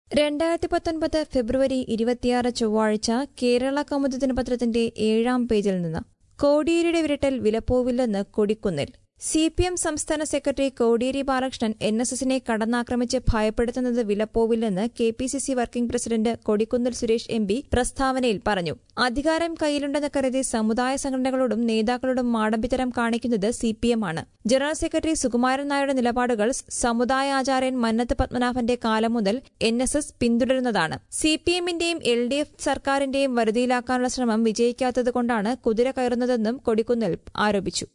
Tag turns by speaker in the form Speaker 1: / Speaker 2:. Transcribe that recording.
Speaker 1: രണ്ടായിരത്തി പത്തൊൻപത് ഫെബ്രുവരി ഇരുപത്തിയാറ് ചൊവ്വാഴ്ച കേരള കൗമുദി ദിനപത്രത്തിന്റെ ഏഴാം പേജിൽ നിന്ന് കോടിയേരിയുടെ വിരട്ടൽ വിലപ്പോവില്ലെന്ന് കൊടിക്കുന്നിൽ സി പി എം സംസ്ഥാന secretary Kodiyeri Balakrishnan N S എസിനെ കടന്നാക്രമിച്ച് ഭയപ്പെടുത്തുന്നത് വിലപ്പോവില്ലെന്ന് K P C C working president Kodikunnil Suresh M P പ്രസ്താവനയിൽ പറഞ്ഞു അധികാരം കയ്യിലുണ്ടെന്ന് കരുതി സമുദായ സംഘടനകളോടും നേതാക്കളോടും മാടമ്പിത്തരം കാണിക്കുന്നത് സി പി എം ആണ് ജനറൽ സെക്രട്ടറി സുകുമാരൻ നായരുടെ നിലപാടുകൾ സമുദായാചാര്യൻ മന്നത്ത് പത്മനാഭന്റെ കാലം മുതൽ എൻ എസ് എസ് പിന്തുടരുന്നതാണ് സി പി എമ്മിന്റെയും എൽ ഡി എഫ് സർക്കാരിന്റെയും വരുതിയിലാക്കാനുള്ള ശ്രമം വിജയിക്കാത്തതുകൊണ്ടാണ് കുതിര കയറുന്നതെന്നും കൊടിക്കുന്നിൽ ആരോപിച്ചു